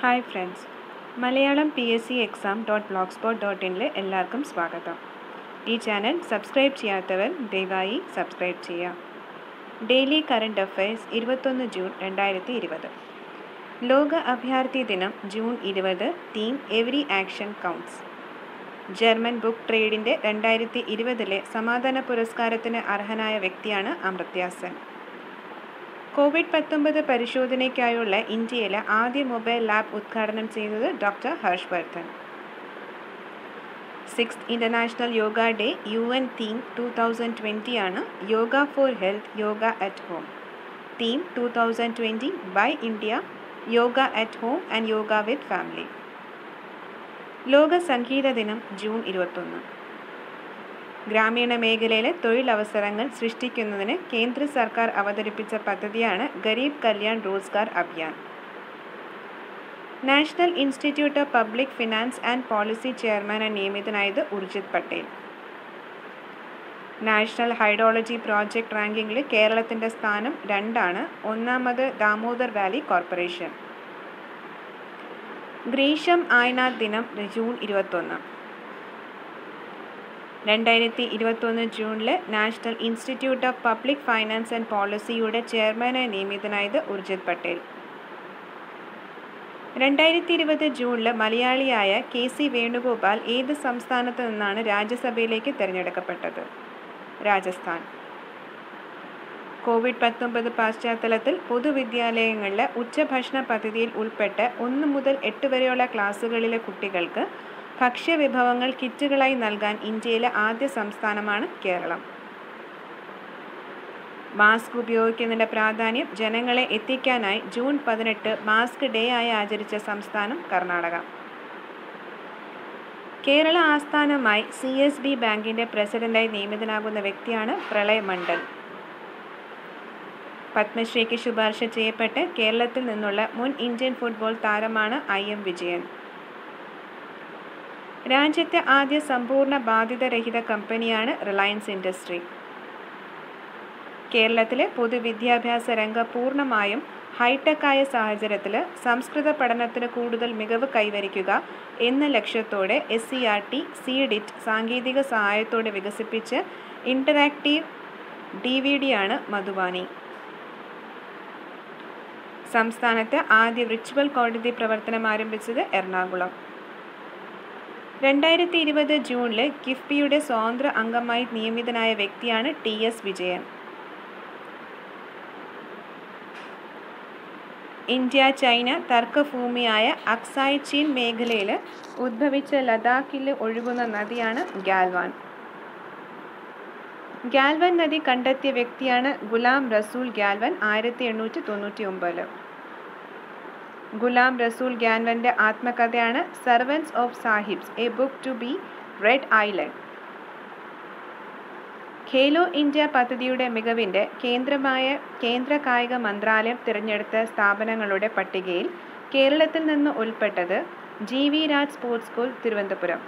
hi friends Malayalam P S C exam dot blog spot dot ഇനിൽ എല്ലാവർക്കും സ്വാഗതം ഈ ചാനൽ സബ്സ്ക്രൈബ് ചെയ്യാത്തവർ ദയവായി സബ്സ്ക്രൈബ് ചെയ്യുക ഡെയിലി കറണ്ട് അഫയേഴ്സ് ഇരുപത്തൊന്ന് ജൂൺ രണ്ടായിരത്തി ഇരുപത് ലോക അഭയാർത്ഥി ദിനം ജൂൺ ഇരുപത് theme every action counts German book ട്രേഡിൻ്റെ രണ്ടായിരത്തി ഇരുപതിലെ സമാധാന പുരസ്കാരത്തിന് അർഹനായ വ്യക്തിയാണ് അമർത്യ സെൻ കോവിഡ് പത്തൊമ്പത് പരിശോധനയ്ക്കായുള്ള ഇന്ത്യയിലെ ആദ്യ മൊബൈൽ ലാബ് ഉദ്ഘാടനം ചെയ്തത് doctor Harsh Vardhan six international yoga day U N theme two thousand twenty ആണ് yoga for health yoga at home theme two thousand twenty by India yoga at home and yoga with family ലോക സംഗീത ദിനം June ഇരുപത്തൊന്ന് ഗ്രാമീണ മേഖലയിലെ തൊഴിലവസരങ്ങൾ സൃഷ്ടിക്കുന്നതിന് കേന്ദ്ര സർക്കാർ അവതരിപ്പിച്ച പദ്ധതിയാണ് Garib Kalyan Rozgar Abhiyan national institute of public finance and policy ചെയർമാനായി നിയമിതനായത് Urjit Patel national hydrology project റാങ്കിങ്ങിൽ കേരളത്തിൻ്റെ സ്ഥാനം രണ്ടാണ് ഒന്നാമത് ദാമോദർ വാലി കോർപ്പറേഷൻ ഗ്രീഷം ആയനാഥ് ദിനം ജൂൺ ഇരുപത്തൊന്ന് രണ്ടായിരത്തി ഇരുപത്തൊന്ന് ജൂണിൽ national institute of public finance and പോളിസിയുടെ ചെയർമാനായി നിയമിതനായത് ഉർജിത് പട്ടേൽ രണ്ടായിരത്തി ഇരുപത് ജൂണിൽ മലയാളിയായ കെ സി വേണുഗോപാൽ ഏത് സംസ്ഥാനത്ത് നിന്നാണ് രാജ്യസഭയിലേക്ക് തിരഞ്ഞെടുക്കപ്പെട്ടത് രാജസ്ഥാൻ കോവിഡ് പത്തൊമ്പത് പശ്ചാത്തലത്തിൽ പൊതുവിദ്യാലയങ്ങളിലെ ഉച്ചഭക്ഷണ പദ്ധതിയിൽ ഉൾപ്പെട്ട് ഒന്ന് മുതൽ എട്ട് വരെയുള്ള ക്ലാസ്സുകളിലെ കുട്ടികൾക്ക് ഭക്ഷ്യവിഭവങ്ങൾ കിറ്റുകളായി നൽകാൻ ഇന്ത്യയിലെ ആദ്യ സംസ്ഥാനമാണ് കേരളം മാസ്ക് ഉപയോഗിക്കുന്നതിൻ്റെ പ്രാധാന്യം ജനങ്ങളെ എത്തിക്കാനായി ജൂൺ പതിനെട്ട് മാസ്ക് ഡേ ആയി ആചരിച്ച സംസ്ഥാനം കർണാടക കേരള ആസ്ഥാനമായി സി എസ് ബി ബാങ്കിൻ്റെ പ്രസിഡന്റായി നിയമിതനാകുന്ന വ്യക്തിയാണ് പ്രളയ് മണ്ഡൽ പത്മശ്രീക്ക് ശുപാർശ ചെയ്യപ്പെട്ട് കേരളത്തിൽ നിന്നുള്ള മുൻ ഇന്ത്യൻ ഫുട്ബോൾ താരമാണ് ഐ എം വിജയൻ രാജ്യത്തെ ആദ്യ സമ്പൂർണ്ണ ബാധിതരഹിത കമ്പനിയാണ് റിലയൻസ് ഇൻഡസ്ട്രി കേരളത്തിലെ പൊതുവിദ്യാഭ്യാസ രംഗം പൂർണ്ണമായും ഹൈടെക്കായ സാഹചര്യത്തിൽ സംസ്കൃത പഠനത്തിന് കൂടുതൽ മികവ് കൈവരിക്കുക എന്ന ലക്ഷ്യത്തോടെ S C R T C DIT സാങ്കേതിക സഹായത്തോടെ വികസിപ്പിച്ച് ഇൻ്ററാക്റ്റീവ് ഡി വി ഡിയാണ് മധുബാനി സംസ്ഥാനത്ത് ആദ്യ വിർച്വൽ കോടതി പ്രവർത്തനം ആരംഭിച്ചത് എറണാകുളം രണ്ടായിരത്തി ഇരുപത് ജൂണിൽ കിഫ്ബിയുടെ സ്വതന്ത്ര അംഗമായി നിയമിതനായ വ്യക്തിയാണ് T S Vijayan India China തർക്കഭൂമിയായ അക്സായ് ചീൻ മേഖലയിൽ ഉദ്ഭവിച്ച ലഡാക്കിൽ ഒഴുകുന്ന നദിയാണ് ഗാൽവാൻ ഗാൽവൻ നദി കണ്ടെത്തിയ വ്യക്തിയാണ് ഗുലാം റസൂൽ ഗാൽവൻ ആയിരത്തി എണ്ണൂറ്റി തൊണ്ണൂറ്റി ഒമ്പതിൽ ഗുലാം റസൂൽ ഗ്യാൻവൻ്റെ ആത്മകഥയാണ് servants of Sahibs a book to be read island Khelo India പദ്ധതിയുടെ മികവിൻ്റെ കേന്ദ്രമായ കേന്ദ്ര കായിക മന്ത്രാലയം തിരഞ്ഞെടുത്ത സ്ഥാപനങ്ങളുടെ പട്ടികയിൽ കേരളത്തിൽ നിന്ന് ഉൾപ്പെട്ടത് G V Raj sports school Thiruvananthapuram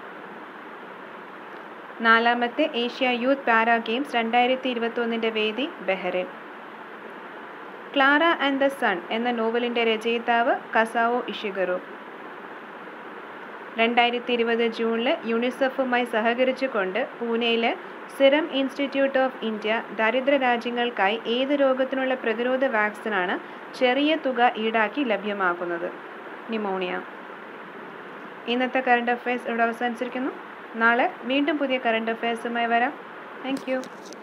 നാലാമത്തെ ഏഷ്യ യൂത്ത് പാരാ ഗെയിംസ് രണ്ടായിരത്തി ഇരുപത്തൊന്നിൻ്റെ വേദി Bahrain Clara and the sun എന്ന നോവലിൻ്റെ രചയിതാവ് കസാവോ ഇഷിഗറു രണ്ടായിരത്തി ഇരുപത് ജൂണിൽ യുണിസെഫുമായി സഹകരിച്ചുകൊണ്ട് പൂനെയിലെ സിറം ഇൻസ്റ്റിറ്റ്യൂട്ട് ഓഫ് ഇന്ത്യ ദരിദ്ര രാജ്യങ്ങൾക്കായി ഏത് രോഗത്തിനുള്ള പ്രതിരോധ വാക്സിനാണ് ചെറിയ തുക ഈടാക്കി ലഭ്യമാക്കുന്നത് ന്യൂമോണിയ ഇന്നത്തെ കറണ്ട് അഫയേഴ്സ് ഇവിടെ അവസാനിച്ചിരിക്കുന്നു നാളെ വീണ്ടും പുതിയ കറണ്ട് അഫയേഴ്സുമായി വരാം താങ്ക്